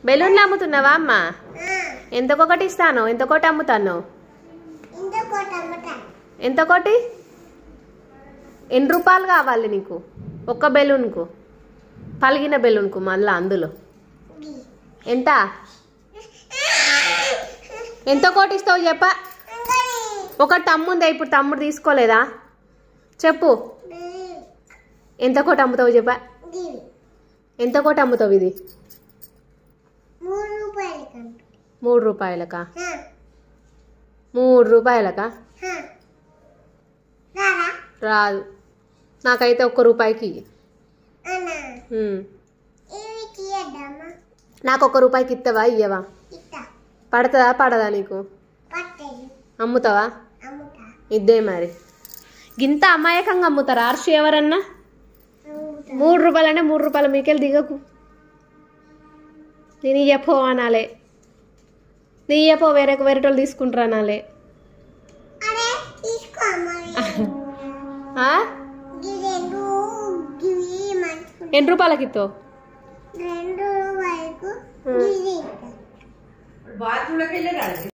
బెలూన్లు అమ్ముతున్నావా అమ్మ ఎంతకొకటి ఇస్తాను ఎంతకోటి అమ్ముతాను ఇంకొకటి అమ్మటా ఎంతకోటి ఎన్ని రూపాయలు కావాలి నీకు ఒక్క బెలూన్కు పలిగిన బెలూన్కు మళ్ళా అందులో ఎంత ఎంత కోటి ఇస్తావు చెప్ప ఒక తమ్ముందే ఇప్పుడు తమ్ముడు తీసుకోలేదా చెప్పు ఎంత కోటి అమ్ముతావు చెప్ప ఎంత కోటి అమ్ముతావు ఇది మూడు రూపాయలు కంట మూడు రూపాయలకా మూడు రూపాయలకా రారా రాదు నాకైతే ఒక్క రూపాయికి ఇయ్యి. అన్నా ఉమ్. ఇవి తీయద్దామా నాకు ఒక్క రూపాయికి ఇస్తావా ఇయ్యవా ఇట్ట పడుతుందా పడదా నీకు పట్టేది అమ్ముతావా అమ్ముతా ఇద్దే మరి గింత అమాయకంగా అమ్ముతారా అర్షి ఎవరన్నా అమ్ముతా మూడు రూపాయలు అంటే మూడు రూపాయలు మీకెళ్ళి దిగకు నేను ఇయ్యపో అనాలే నీ ఇయ్యపో వేరే వేరేటోళ్ళు తీసుకుంటారు అనాలే అరే తీసుకో మరి ఆ? ఈ రెండు గివి మంచి ఎన్ని రూపాయలకి ఇస్తావు రెండు వరకు ఉమ్. గివి బాత్రూంలోకి వెళ్ళారు